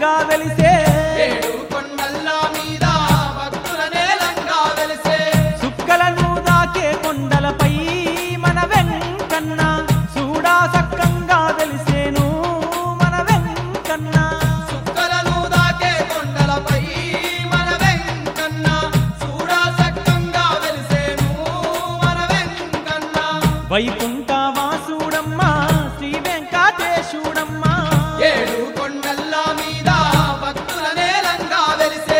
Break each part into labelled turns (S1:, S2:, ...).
S1: నేలంగా వెలిసే
S2: ఏడు కొండల్ల మీద భక్తుల నేలంగా వెలిసే
S1: సుక్కలను దాకే కొండలపై మన వెంకన్న చూడా సక్కంగా వెలిసేను మన వెంకన్న
S2: సుక్కలను దాకే కొండలపై మన వెంకన్న చూడా సక్కంగా వెలిసేను మన వెంకన్న
S1: వైకుంఠ వాసుడమ్మ శ్రీ వెంకటేశుడమ్మ
S2: ఏడు కొండల్ల మీద భక్తుల నేలంగా వెలిసే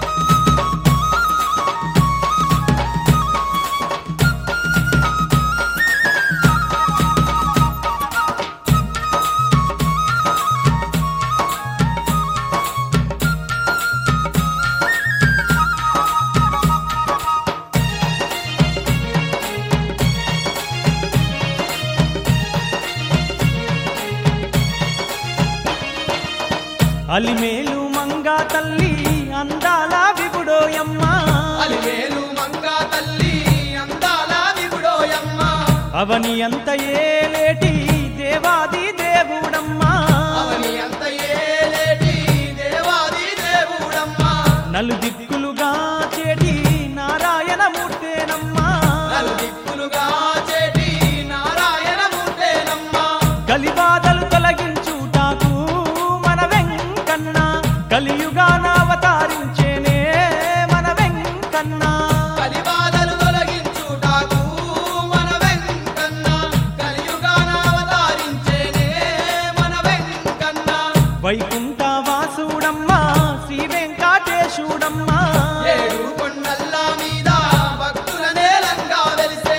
S1: అలిమేలు మంగా తల్లి అందాల విగుడోయమ్మ
S2: అలివేలు మంగా తల్లి అందాల విగుడోయమ్మ
S1: అవని అంత ఏలేటి దేవాది దేవుడమ్మ
S2: అవని అంత ఏలేటి దేవాది దేవుడమ్మ
S1: నలు దిక్కులుగా చేటి నారాయణమూర్తేనమ్మ
S2: నలు దిక్కులుగా చేటి నారాయణమూర్తేనమ్మ
S1: కలిబాధలు తొలగించుటాకు మన వెంకన్న కలియుగాన అవతారించేనే మన వెంకన్న
S2: కలిబాధలు తొలగించుటాకు మన వెంకన్న కలియుగాన అవతారించేనే మన వెంకన్న
S1: వైకుంఠ వాసుడమ్మ శ్రీ వెంకటేశుడమ్మ
S2: ఏడు కొండల్ల మీద భక్తుల నేలంగా వెలిసే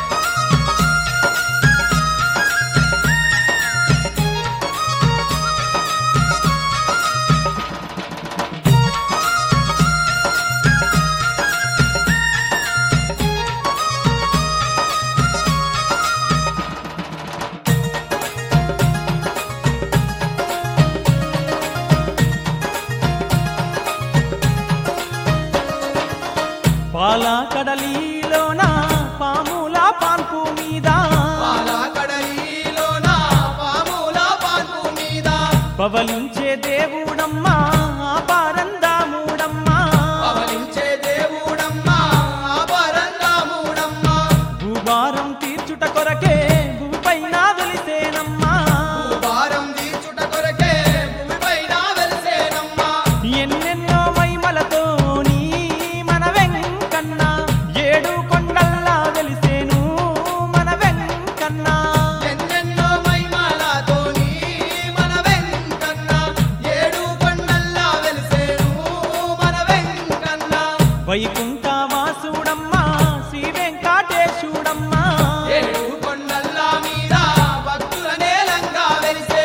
S1: పాల కడలిలోన పాముల పాన్పు మీద
S2: పాల కడలిలోన పాముల పాన్పు మీద
S1: పవలించే దేవుడమ్మ పారందాముడమ్మ
S2: పవలించే దేవుడమ్మ ఆభరణముడమ్మ
S1: భూభారం తీర్చుట కొరకే భూపైన వెలిసేనమ్మా
S2: భారం తీర్చుట కొరకే భూమిపైన వెలిసేనమ్మ
S1: ఎన్నెన్నో మైమలతో నీ మన వెంకన్న ఏడు కొండల్లా వెలిసేను మన వెంకన్న
S2: ఎన్నెన్నో మహిమలతోని మన వెంకన్న ఏడు కొండల్లా వెలిసేను మన వెంకన్న
S1: వైకుంఠ వాసుడమ్మ శ్రీ వెంకటేశుడమ్మ
S2: ఏడు కొండల్ల మీద భక్తుల నేలంగా వెలిసే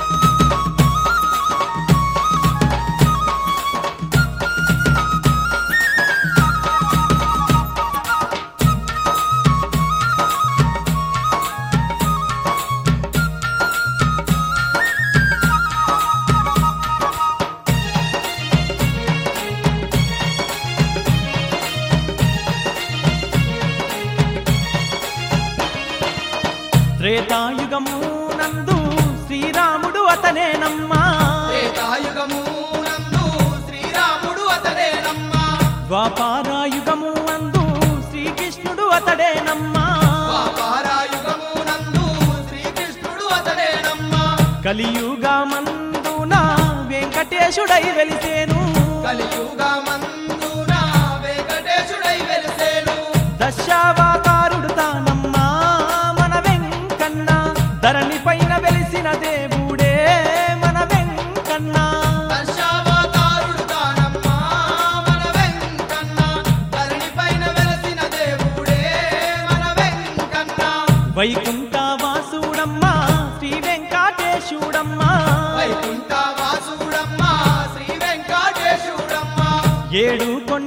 S1: త్రేతాయుగము నందు శ్రీరాముడు అతనేనమ్మా
S2: త్రేతాయుగము నందు శ్రీరాముడు అతడేనమ్మ
S1: ద్వాపారాయుగము నందు శ్రీకృష్ణుడు అతడేనమ్మా
S2: పాపారాయుగము నందు శ్రీకృష్ణుడు అతడేనమ్మ
S1: కలియుగమందున వెంకటేశుడై వెలిసేను
S2: కలియుగమందున వెంకటేశుడై వెలిసేను
S1: దశావతారుడు తానమ్మా మన వెంకన్న ధరణి పైన వెలిసిన దేవుడే మన వెంకన్న
S2: దశావతారుడు తానమ్మ మన వెంకన్న ధరణిపైన వెలసిన దేవుడే మన వెంకన్న
S1: వైకుంఠ వాసుడమ్మ శ్రీ వెంకటేశుడమ్మ
S2: వైకుంఠ వాసుడమ్మ శ్రీ వెంకటేశుడమ్మ
S1: ఏడు కొండ